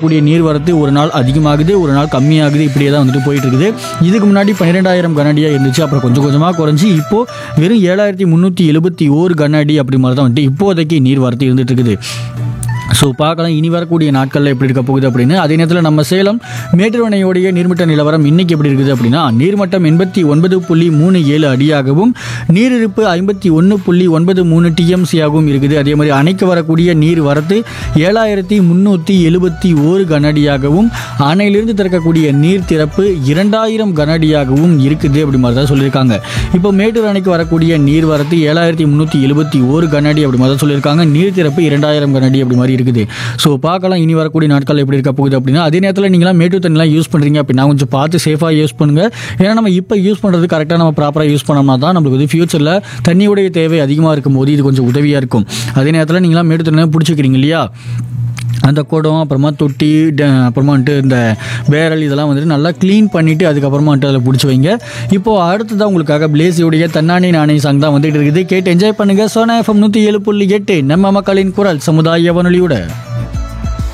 வரக்கூடிய நீர்வரத்து ஒரு நாள் அதிகமாகுது ஒரு நாள் கம்மியாகுது இப்படியே தான் வந்துட்டு போயிட்டு இருக்குது இதுக்கு முன்னாடி பன்னிரெண்டாயிரம் கன அடியாக இருந்துச்சு அப்புறம் கொஞ்சம் கொஞ்சமாக குறைஞ்சி இப்போ வெறும் ஏழாயிரத்தி முந்நூற்றி எழுபத்தி ஓரு கன அடி அப்படி மாதிரி தான் வந்துட்டு இப்போதைக்கு நீர்வரத்து இருந்துட்டு இருக்குது ஸோ பார்க்கலாம் இனி வரக்கூடிய நாட்களில் எப்படி இருக்க போகுது அப்படின்னு அதே நேரத்தில் நம்ம சேலம் மேட்டூர் அணையோடைய நீர்மட்ட நிலவரம் இன்னைக்கு எப்படி இருக்குது அப்படின்னா நீர்மட்டம் எண்பத்தி ஒன்பது புள்ளி மூணு ஏழு அடியாகவும் நீரிருப்பு ஐம்பத்தி ஒன்று புள்ளி ஒன்பது மூணு டிஎம்சியாகவும் இருக்குது அதே மாதிரி அணைக்கு வரக்கூடிய நீர் வரத்து ஏழாயிரத்தி முந்நூற்றி எழுபத்தி ஓரு கனஅடியாகவும் அணையிலிருந்து திறக்கக்கூடிய நீர் திறப்பு இரண்டாயிரம் கனஅடியாகவும் இருக்குது அப்படி மாதிரி தான் சொல்லியிருக்காங்க இப்போ மேட்டூர் அணைக்கு வரக்கூடிய நீர் வரத்து ஏழாயிரத்தி முந்நூற்றி எழுபத்தி ஓரு கனஅடி அப்படி மாதிரி தான் சொல்லியிருக்காங்க நீர் திறப்பு இரண்டாயிரம் கனஅடி அப்படி மாதிரி இருக்குது ஸோ பார்க்கலாம் இனி வரக்கூடிய நாட்கள் எப்படி இருக்க போகுது அப்படின்னா அதே நேரத்தில் நீங்களாம் மேட்டூர் தண்ணிலாம் யூஸ் பண்ணுறீங்க அப்படின்னா கொஞ்சம் பார்த்து சேஃபாக யூஸ் பண்ணுங்க ஏன்னா நம்ம இப்போ யூஸ் பண்ணுறது கரெக்டாக நம்ம ப்ராப்பராக யூஸ் பண்ணோம்னா தான் நம்மளுக்கு வந்து ஃபியூச்சரில் தண்ணியுடைய தேவை அதிகமாக இருக்கும்போது இது கொஞ்சம் உதவியாக இருக்கும் அதே நேரத்தில் நீங்களாம் மேட்டூர் தண்ணிலாம் பிடிச்சிக்கிறீங்க இல்லையா அந்த குடம் அப்புறமா தொட்டி ட- அப்புறமா வந்துட்டு இந்த பேரல் இதெல்லாம் வந்துட்டு நல்லா க்ளீன் பண்ணிவிட்டு அதுக்கப்புறமா வந்துட்டு அதில் பிடிச்சி வைங்க இப்போது அடுத்ததான் உங்களுக்காக பிளேசியுடைய தன்னானி நாணய சாங் தான் வந்துட்டு இருக்குது கேட்டு என்ஜாய் பண்ணுங்கள் சோனா எஃப்எம் நூற்றி ஏழு புள்ளி எட்டு நம்ம மக்களின் குரல் சமுதாய வானொலியோட